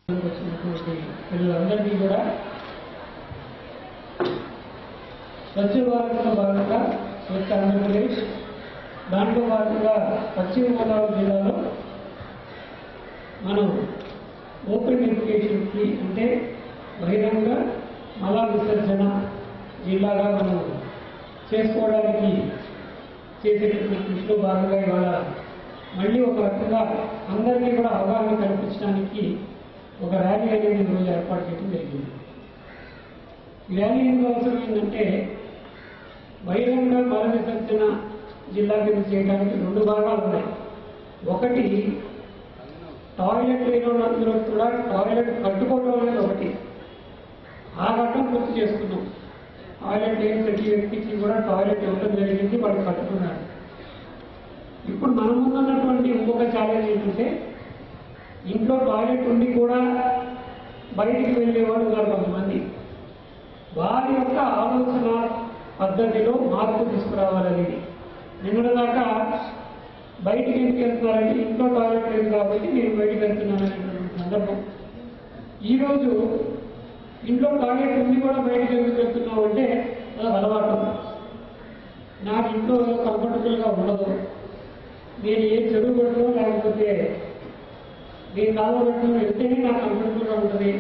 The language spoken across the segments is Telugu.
వచ్చినటువంటి పిల్లలందరికీ కూడా స్వచ్ఛ భారత్లో భాగంగా స్వచ్ఛ ఆంధ్రప్రదేశ్ దాంట్లో భాగంగా పశ్చిమ గోదావరి జిల్లాలో మనం ఓపెన్ ఎడ్యుకేషన్కి అంటే బహిరంగ మల విసర్జన జిల్లాగా మనం చేసుకోవడానికి చేసేటటువంటి కృషిలో భాగంగా ఇవాళ మళ్ళీ ఒక రకంగా అందరికీ కూడా అవగాహన కల్పించడానికి ఒక ర్యాలీ అనేది ఈరోజు ఏర్పాటు చేయడం జరిగింది ఈ ర్యాలీ ఎందుకు అవసరం ఏంటంటే బహిరంగ మల విసర్జన జిల్లా కింద చేయడానికి రెండు భాగాలు ఉన్నాయి ఒకటి టాయిలెట్ లేని వాళ్ళందరూ కూడా టాయిలెట్ కట్టుకోవడం అనేది ఒకటి ఆ ఘట్టం పూర్తి చేసుకున్నాం టాయిలెట్ లేని ప్రతి వ్యక్తికి కూడా టాయిలెట్ ఇవ్వడం జరిగింది వాళ్ళు కట్టుకున్నారు ఇప్పుడు మన ముందున్నటువంటి ఇంకొక ఛాలెంజ్ ఏంటంటే ఇంట్లో టాయిలెట్ ఉండి కూడా బయటికి వెళ్ళే వాళ్ళు ఉన్నారు కొంతమంది వారి యొక్క ఆలోచన పద్ధతిలో మార్పు తీసుకురావాలనేది నిన్నటిదాకా బయటికి ఎందుకు వెళ్తున్నారంటే ఇంట్లో టాయిలెట్ లేదు కాబట్టి నేను బయటికి వెళ్తున్నాను అనేటువంటి సందర్భం ఈరోజు ఇంట్లో టాయిలెట్ ఉంది కూడా బయటికి ఎందుకు వెళ్తున్నావు అంటే అది అలవాటు నాకు ఇంట్లో కంఫర్టబుల్గా ఉండదు నేను ఏ చెడు కొట్టడం లేకపోతే నేను కాలో పెట్టడం వెళ్తేనే నాకు కంఫర్టబుల్గా ఉంటుంది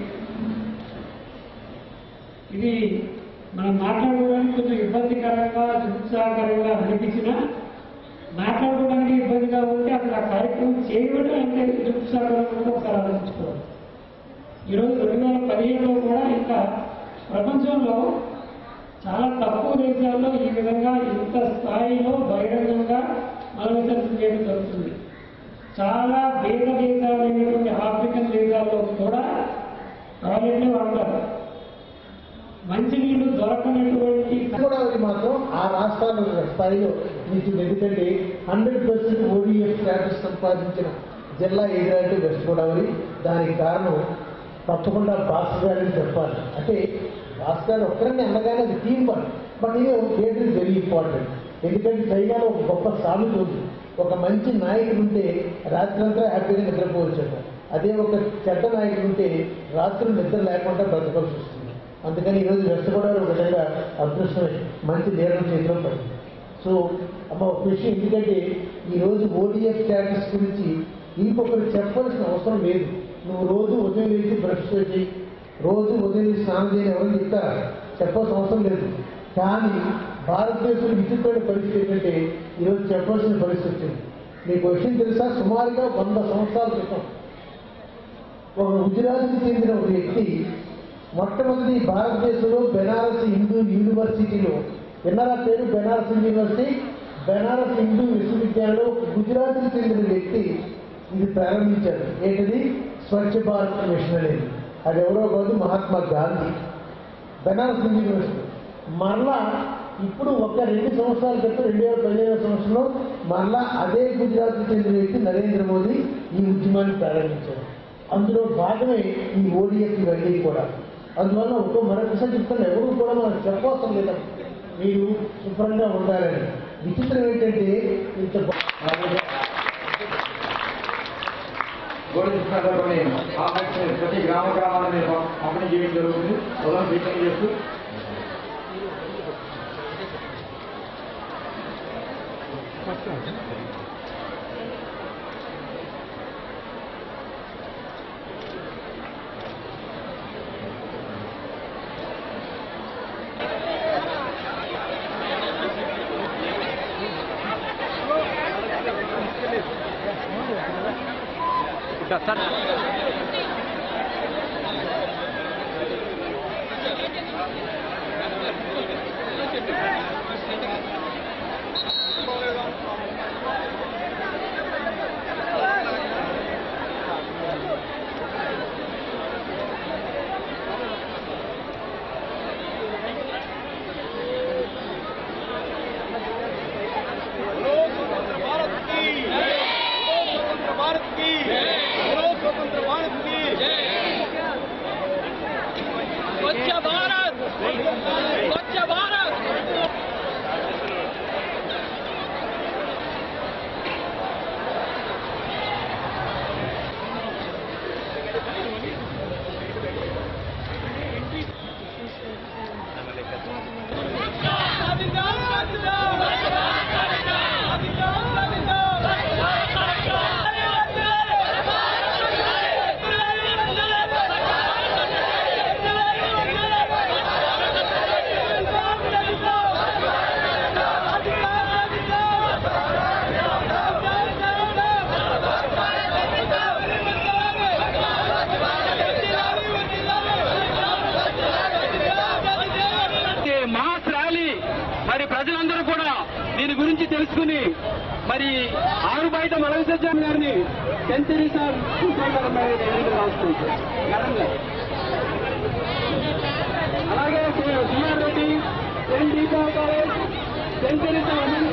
ఇది మనం మాట్లాడుకోవడానికి కొంచెం ఇబ్బందికరంగా జుగుత్సాహకరంగా అనిపించినా మాట్లాడుకోవడానికి ఇబ్బందిగా ఉంటే అసలు ఆ కార్యక్రమం చేయడం అంటే జుగుత్సాహకరంగా ఉంటే ఒకసారి ఆలోచించుకోవాలి ఈరోజు రెండు వేల పదిహేడులో కూడా ఇంకా ప్రపంచంలో చాలా తక్కువ దేశాల్లో ఈ విధంగా ఇంత స్థాయిలో బహిరంగంగా మలవిసర్జన చేయడం జరుగుతుంది చాలా పేద దేశాలైనటువంటి ఆఫ్రికన్ దేశాల్లో కూడా టాయిలెట్ని వాడతారు మంచినీళ్ళు దొరకనటువంటి గోదావరి మాత్రం ఆ రాష్ట్రాల స్థాయిలో నిలిచింది ఎందుకంటే హండ్రెడ్ పర్సెంట్ ఓడిఎఫ్ స్టాటస్ సంపాదించిన జిల్లా ఏదంటే వెస్ట్ గోదావరి దానికి కారణం తప్పకుండా భాస్కర్ గారిని చెప్పాలి అంటే భాస్కర్ గారు ఒక్కరిని అనగానే అది టీం వర్క్ బట్ ఇది గేట్ ఇస్ వెరీ ఇంపార్టెంట్ ఎందుకంటే చైనాలో ఒక గొప్ప సామెత ఉంది ఒక మంచి నాయకుడు ఉంటే రాత్రంతా హ్యాపీగా నిద్రపోవచ్చు అదే ఒక చెడ్డ నాయకుడు ఉంటే రాత్రులు నిద్ర లేకుండా బ్రతకాల్సి వస్తుంది అందుకని ఈరోజు వెస్ట్ గోదావరి ఒక విధంగా అదృష్టమే మంచి లీడర్ చేతిలో పడింది సో అమ్మ ఒక విషయం ఎందుకంటే ఈరోజు ఓడిఎఫ్ స్టాటస్ గురించి ఇంకొకరు చెప్పాల్సిన అవసరం లేదు నువ్వు రోజు ఉదయం లేచి బ్రష్ చేసి రోజు ఉదయం లేచి స్నానం చేయని ఎవరు చెప్తారా చెప్పాల్సిన అవసరం లేదు కానీ భారతదేశంలో విచిత్రమైన పరిస్థితి ఏంటంటే ఈరోజు చెప్పాల్సిన పరిస్థితి వచ్చింది మీకు విషయం తెలుసా సుమారుగా వంద సంవత్సరాల క్రితం ఒక గుజరాత్కి చెందిన ఒక వ్యక్తి మొట్టమొదటి భారతదేశంలో బెనారస్ హిందూ యూనివర్సిటీలో విన్నారా పేరు బెనారస్ హిందూ యూనివర్సిటీ బెనారస్ హిందూ విశ్వవిద్యాలయంలో ఒక గుజరాత్కి చెందిన వ్యక్తి ఇది ప్రారంభించారు ఏంటిది స్వచ్ఛ భారత్ మిషన్ అనేది అది ఎవరో కాదు మహాత్మా గాంధీ బెనారస్ హిందూ యూనివర్సిటీ మరలా ఇప్పుడు ఒక రెండు సంవత్సరాల క్రితం రెండు వేల పదిహేను సంవత్సరంలో మరలా అదే గుజరాత్కి చెందిన వ్యక్తి నరేంద్ర మోదీ ఈ ఉద్యమాన్ని ప్రారంభించారు అందులో భాగమే ఈ ఓడిఎఫ్ ఇవన్నీ కూడా అందువల్ల ఒక్కో మరొకసారి చెప్తాను ఎవరు కూడా మనకు చెప్పవసరం లేదా మీరు శుభ్రంగా ఉండాలని విచిత్రం ఏంటంటే ఇంత బా- గోడికృష్ణలోని ఆసక్తి ప్రతి గ్రామ గ్రామాల మీద పంపిణీ చేయడం జరుగుతుంది ఉదయం స్వీకరణ చేస్తూ भारत की बोलो स्वतंत्र भारत की बोलो स्वतंत्र తీసుకుని మరి ఆరు బయట మల విసర్జన్ గారిని సెంచరీ సార్ మేడం గారు అలాగే C R Reddy saint Deepa college century sir